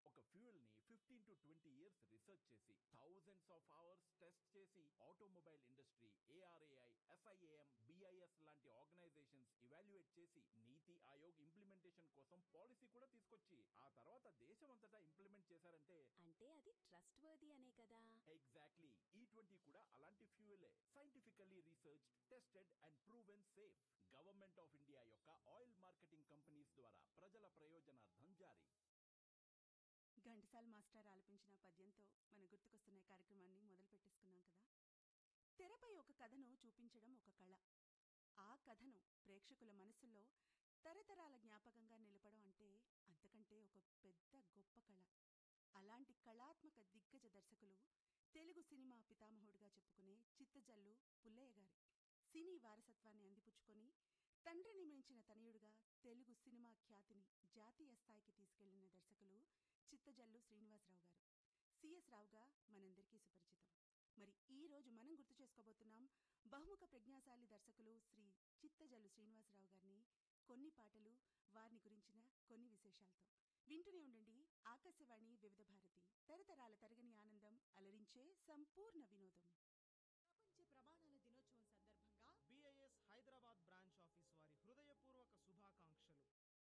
ఒక ఫ్యూయల్ ని fifteen to twenty years research చేసి థౌజండ్స్ ఆఫ్ అవర్స్ టెస్ట్ చేసి automobile industry ARAI SIAM BIS లాంటి ఆర్గనైజేషన్స్ ఇవాల్యుయేట్ చేసి నీతి ఆయోగ్ ఇంప్లిమెంటేషన్ కోసం పాలసీ కూడా తీసుకొచ్చి ఆ తర్వాత దేశమంతటా ఇంప్లిమెంట్ చేశారంటే అంటే అది ట్రస్ట్ వర్ది అనే కదా ఎగ్జాక్ట్లీ ఈ ట్వంటీ కూడా అలాంటి ఫ్యూయలే scientifically research tested and proven safe government of India యొక్క ఆయిల్ మార్కెటింగ్ కంపెనీస్ ద్వారా ప్రజల ప్రయోజనార్థం జారీ ఘంటసాల మాస్టర్ ఆలపించిన పద్యంతో మన గుర్తుకొస్తున్న ఈ కార్యక్రమాన్ని మొదలు పెట్టేసుకున్నాం కదా తెరపై ఒక కథను చూపించడం ఒక కళ ఆ కథను ప్రేక్షకుల మనసుల్లో తరతరాల జ్ఞాపకంగా నిలపడం అంటే అంతకంటే ఒక పెద్ద గొప్ప కళ అలాంటి కళాత్మక దిగ్గజ దర్శకులు తెలుగు సినిమా పితామహుడిగా చెప్పుకునే చిత్తజల్లు పుల్లయ్య గారి సినీ వారసత్వాన్ని అందిపుచ్చుకొని తండ్రిని మించిన తనయుడుగా తెలుగు సినిమా ఖ్యాతిని జాతీయ స్థాయికి తీసుకెళ్లిన దర్శకులు చిత్తజల్లు శ్రీనివాసరావు గారు సిఎస్ రావుగా మనందరికీ సుపరిచితం మరి ఈ రోజు మనం గుర్తు చేసుకోబోతున్నాం బహుముఖ ప్రజ్ఞాశాలి దర్శకులు శ్రీ చిత్తజల్లు శ్రీనివాసరావు గారిని కొన్ని పాటలు వారిని గురించిన కొన్ని విశేషాలతో వింటూనే ఉండండి ఆకాశవాణి వివిధ భారతి తరతరాల తరగని ఆనందం అలరించే సంపూర్ణ వినోదం